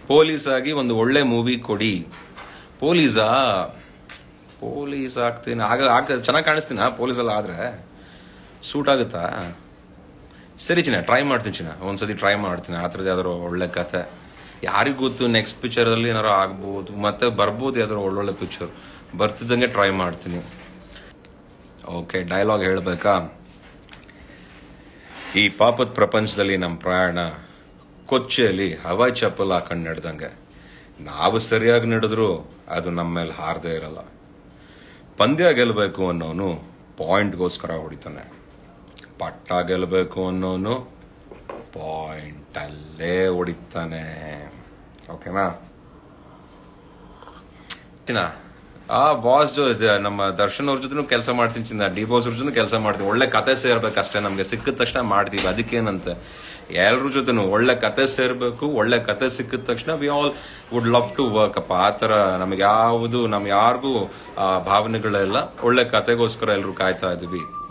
police ಆಗಿ ಒಂದು ಒಳ್ಳೆ ಮೂವಿ ಕೊಡಿ ಪೊಲೀಸಾ ಪೊಲೀಸ್ ಆಗ್ತೀನಿ ಆಗ ಆಗ ಚೆನ್ನಾಗಿ ಕಾಣಿಸ್ತೀನ ಪೊಲೀಸ್ ಎಲ್ಲ ಆದ್ರೆ ಸೂಟ್ ಆಗುತ್ತಾ ಸರಿ ಚಿನ್ನ ಟ್ರೈ ಮಾಡ್ತೀನಿ ಚಿನ್ನ ಒಂದ್ಸತಿ ಟ್ರೈ ಮಾಡ್ತೀನಿ ಆ ಥರದ್ದು ಯಾವ್ದಾರು ಒಳ್ಳೆ ಕತೆ ಯಾರಿಗೂ ಗೊತ್ತು ನೆಕ್ಸ್ಟ್ ಪಿಕ್ಚರಲ್ಲಿ ಏನಾರು ಆಗ್ಬೋದು ಮತ್ತೆ ಬರ್ಬೋದು ಯಾವ್ದಾರು ಒಳ್ಳೊಳ್ಳೆ ಪಿಕ್ಚರ್ ಬರ್ತಿದ್ದಂಗೆ ಟ್ರೈ ಮಾಡ್ತೀನಿ ಓಕೆ ಡೈಲಾಗ್ ಹೇಳ್ಬೇಕಾ ಈ ಪಾಪದ ಪ್ರಪಂಚದಲ್ಲಿ ನಮ್ಮ ಪ್ರಯಾಣ ಕೊಚ್ಚೆಯಲ್ಲಿ ಹವಾಯಿ ಚಪ್ಪಲ್ ಹಾಕೊಂಡು ನಡೆದಂಗೆ ನಾವು ಸರಿಯಾಗಿ ನಡೆದ್ರು ಅದು ನಮ್ಮ ಮೇಲೆ ಹಾರದೇ ಇರಲ್ಲ ಪಂದ್ಯ ಗೆಲ್ಲಬೇಕು ಅನ್ನೋನು ಪಾಯಿಂಟ್ಗೋಸ್ಕರ ಹೊಡಿತಾನೆ ಪಟ್ಟ ಗೆಲ್ಲಬೇಕು ಅನ್ನೋನು ಪಾಯಿಂಟ್ ಅಲ್ಲೇ ಹೊಡಿತಾನೆ ಓಕೆನಾ ಚಿನ್ನ ಆ ಬಾಸ್ ಜೊ ಇದೆ, ನಮ್ಮ ದರ್ಶನ್ ಅವ್ರ ಜೊತೆ ಕೆಲಸ ಮಾಡ್ತೀನಿ ಚಿನ್ನ ಡಿ ಬಾಸ್ ಅವ್ರ ಜೊತೆ ಕೆಲಸ ಮಾಡ್ತೀವಿ ಒಳ್ಳೆ ಕತೆ ಸೇರ್ಬೇಕು ಅಷ್ಟೇ ನಮ್ಗೆ ಸಿಕ್ಕಿದ ತಕ್ಷಣ ಮಾಡ್ತೀವಿ ಅದಕ್ಕೇನಂತೆ ಎಲ್ರ ಜೊತೆನು ಒಳ್ಳೆ ಕತೆ ಸೇರ್ಬೇಕು ಒಳ್ಳೆ ಕತೆ ಸಿಕ್ಕಿದ ತಕ್ಷಣ we all would love to work ಅಪ್ಪ ಆ ತರ ನಮ್ಗೆ ಯಾವುದು ನಮ್ ಯಾರಿಗೂ ಆ ಭಾವನೆಗಳೆಲ್ಲ ಒಳ್ಳೆ ಕತೆಗೋಸ್ಕರ ಎಲ್ರು ಕಾಯ್ತಾ ಇದೀವಿ